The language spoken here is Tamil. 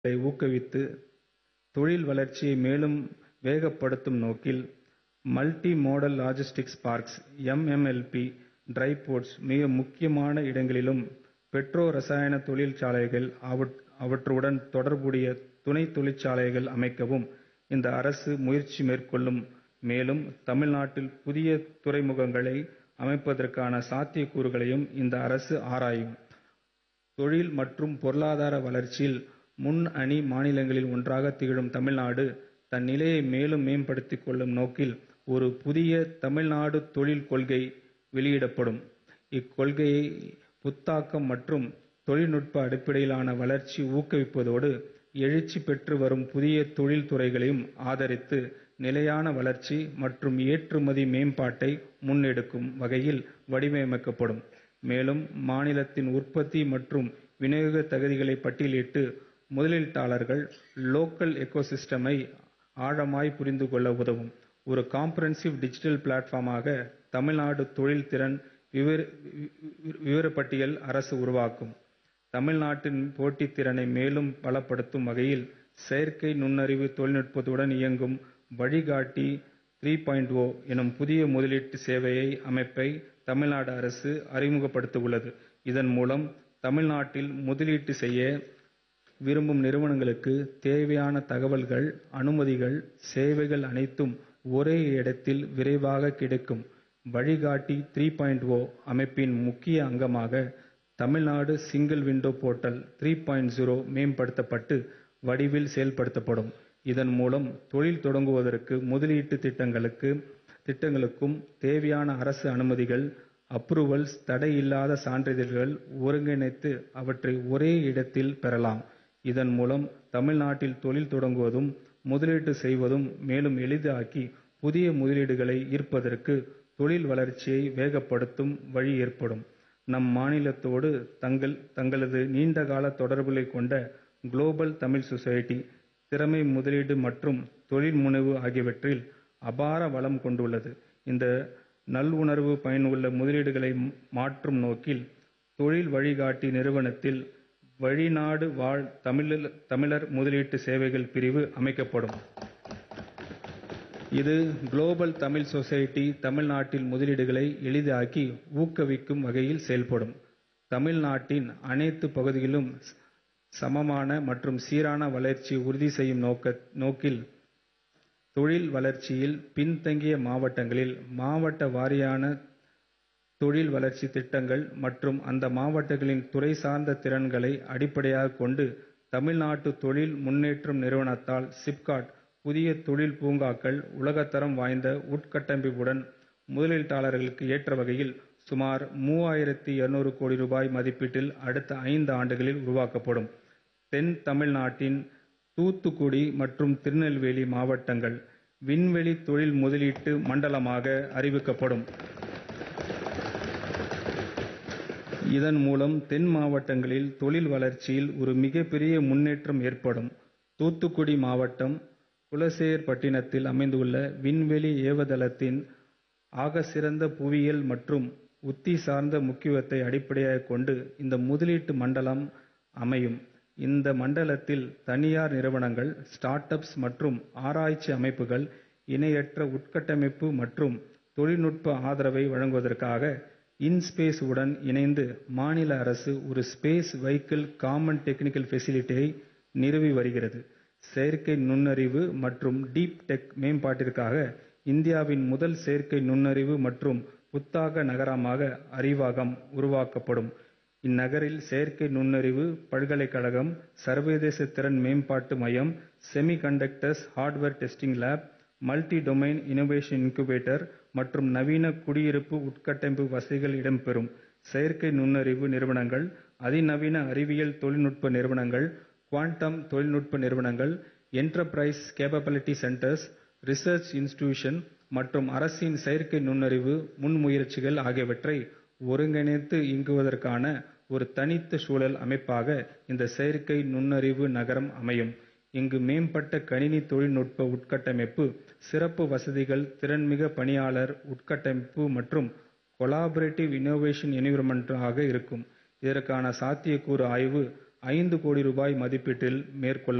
களை ஊக்குவித்து தொழில் வளர்ச்சியை மேலும் வேகப்படுத்தும் நோக்கில் multi modal logistics parks MMLP dry ports மிக முக்கியமான இடங்களிலும் பெட்ரோ ரசாயன தொழிற்சாலைகள் அவற்றுடன் தொடர்புடைய துணை தொழிற்சாலைகள் அமைக்கவும் இந்த அரசு முயற்சி மேற்கொள்ளும் மேலும் தமிழ்நாட்டில் புதிய துறைமுகங்களை அமைப்பதற்கான சாத்தியக்கூறுகளையும் இந்த அரசு ஆராயும் தொழில் மற்றும் பொருளாதார வளர்ச்சியில் முன்னணி மாநிலங்களில் ஒன்றாக திகழும் தமிழ்நாடு தன் நிலையை மேலும் மேம்படுத்திக் கொள்ளும் நோக்கில் ஒரு புதிய தமிழ்நாடு தொழில் கொள்கை வெளியிடப்படும் இக்கொள்கையை புத்தாக்கம் மற்றும் தொழில்நுட்ப அடிப்படையிலான வளர்ச்சி ஊக்குவிப்பதோடு எழுச்சி பெற்று வரும் புதிய தொழில் துறைகளையும் ஆதரித்து நிலையான வளர்ச்சி மற்றும் ஏற்றுமதி மேம்பாட்டை முன்னெடுக்கும் வகையில் வடிவமைக்கப்படும் மேலும் மாநிலத்தின் உற்பத்தி மற்றும் விநியோக தகுதிகளை பட்டியலிட்டு முதலீட்டாளர்கள் லோக்கல் எக்கோசிஸ்டமை ஆழமாய் புரிந்து கொள்ள உதவும் ஒரு காம்ப்ரஹென்சிவ் டிஜிட்டல் பிளாட்ஃபார்மாக தமிழ்நாடு தொழில் திறன் விவரப்பட்டியல் அரசு உருவாக்கும் தமிழ்நாட்டின் போட்டித் திறனை மேலும் பலப்படுத்தும் வகையில் செயற்கை நுண்ணறிவு தொழில்நுட்பத்துடன் இயங்கும் வழிகாட்டி த்ரீ பாயிண்ட் ஓ எனும் புதிய முதலீட்டு சேவை அமைப்பை தமிழ்நாடு அரசு அறிமுகப்படுத்தவுள்ளது இதன் மூலம் தமிழ்நாட்டில் முதலீடு செய்ய விரும்பும் நிறுவனங்களுக்கு தேவையான தகவல்கள் அனுமதிகள் சேவைகள் அனைத்தும் ஒரே இடத்தில் விரைவாக கிடைக்கும் வழிகாட்டி த்ரீ பாயிண்ட் ஓ அமைப்பின் முக்கிய அங்கமாக Tamil Nadu single window portal three point zero மேம்படுத்தப்பட்டு வடிவில் செயல்படுத்தப்படும் இதன் மூலம் தொழில் தொடங்குவதற்கு முதலீட்டு திட்டங்களுக்கும் தேவையான அரசு அனுமதிகள் அப்ரூவல்ஸ் தடையில்லாத சான்றிதழ்கள் ஒருங்கிணைத்து அவற்றை ஒரே இடத்தில் பெறலாம் இதன் மூலம் தமிழ்நாட்டில் தொழில் தொடங்குவதும் முதலீடு செய்வதும் மேலும் எளிதாக்கி புதிய முதலீடுகளை ஈர்ப்பதற்கு தொழில் வளர்ச்சியை வேகப்படுத்தும் வழி ஏற்படும் நம் மாநிலத்தோடு தங்களது நீண்டகால தொடர்புகளை கொண்ட குளோபல் தமிழ் சொசைட்டி திறமை முதலீடு மற்றும் தொழில் முனைவு ஆகியவற்றில் அபார வளம் கொண்டுள்ளது இந்த நல்லுணர்வு பயனுள்ள முதலீடுகளை மாற்றும் நோக்கில் தொழில் வழிகாட்டி நிறுவனத்தில் வெளிநாடு வாழ் தமிழர் முதலீட்டு சேவைகள் பிரிவு அமைக்கப்படும் இது குளோபல் தமிழ் சொசைட்டி தமிழ்நாட்டில் முதலீடுகளை எளிதாக்கி ஊக்குவிக்கும் வகையில் செயல்படும் தமிழ்நாட்டின் அனைத்து பகுதிகளிலும் சமமான மற்றும் சீரான வளர்ச்சியை உறுதி செய்யும் நோக்கில் தொழில் வளர்ச்சியில் பின்தங்கிய மாவட்டங்களில் மாவட்ட வாரியான தொழில் வளர்ச்சி திட்டங்கள் மற்றும் அந்த மாவட்டங்களின் துறை சார்ந்த திறன்களை அடிப்படையாகக் கொண்டு தமிழ்நாட்டு தொழில் முன்னேற்றம் நிறுவனத்தால் சிப்காட் புதிய தொழில் பூங்காக்கள் உலகத்தரம் வாய்ந்த உட்கட்டமைப்புடன் முதலீட்டாளர்களுக்கு ஏற்ற வகையில் சுமார் மூவாயிரத்து இருநூறு கோடி ரூபாய் மதிப்பீட்டில் அடுத்த ஐந்து ஆண்டுகளில் உருவாக்கப்படும் தென் தமிழ்நாட்டின் தூத்துக்குடி மற்றும் திருநெல்வேலி மாவட்டங்கள் விண்வெளி தொழில் முதலீட்டு மண்டலமாக அறிவிக்கப்படும் இதன் மூலம் தென் மாவட்டங்களில் தொழில் வளர்ச்சியில் ஒரு மிகப்பெரிய முன்னேற்றம் ஏற்படும் தூத்துக்குடி மாவட்டம் குலசேகர்பட்டினத்தில் அமைந்துள்ள விண்வெளி ஏவுதளத்தின் ஆகச்சிறந்த புவியியல் மற்றும் உத்தி சார்ந்த முக்கியத்துவத்தை அடிப்படையாகக் கொண்டு இந்த முதலீட்டு மண்டலம் அமையும் இந்த மண்டலத்தில் தனியார் நிறுவனங்கள் ஸ்டார்ட் அப்ஸ் மற்றும் ஆராய்ச்சி அமைப்புகள் இணையற்ற உட்கட்டமைப்பு மற்றும் தொழில்நுட்ப ஆதரவை வழங்குவதற்காக இன்ஸ்பேஸ் உடன் இணைந்து மாநில அரசு ஒரு ஸ்பேஸ் வெஹிக்கிள் காமன் டெக்னிக்கல் ஃபெசிலிட்டியை நிறுவி வருகிறது செயற்கை நுண்ணறிவு மற்றும் டீப் டெக் மேம்பாட்டிற்காக இந்தியாவின் முதல் செயற்கை நுண்ணறிவு மற்றும் புத்தாக்க நகரமாக அறிவாகம் உருவாக்கப்படும் இந்நகரில் செயற்கை நுண்ணறிவு பல்கலைக்கழகம் சர்வதேச திறன் மேம்பாட்டு மையம் semiconductors hardware testing lab multi domain innovation incubator மற்றும் நவீன குடியிருப்பு உட்கட்டமைப்பு வசதிகள் இடம்பெறும் செயற்கை நுண்ணறிவு நிறுவனங்கள் அதிநவீன அறிவியல் தொழில்நுட்ப நிறுவனங்கள் குவாண்டம் தொழில்நுட்ப நிறுவனங்கள் enterprise capability centres research institution மற்றும் அரசின் செயற்கை நுண்ணறிவு முன்முயற்சிகள் ஆகியவற்றை ஒருங்கிணைத்து இயங்குவதற்கான ஒரு தனித்த சூழல் அமைப்பாக இந்த செயற்கை நுண்ணறிவு நகரம் அமையும் இங்கு மேம்பட்ட கணினி தொழில்நுட்ப உட்கட்டமைப்பு சிறப்பு வசதிகள் திறன்மிக பணியாளர் உட்கட்டமைப்பு மற்றும் கொலாபரேட்டிவ் இன்னோவேஷன் என்விரான்மென்ட் ஆக இருக்கும் இதற்கான சாத்தியக்கூறு ஆய்வு ஐந்து கோடி ரூபாய் மதிப்பீட்டில் மேற்கொள்ளப்பட்டது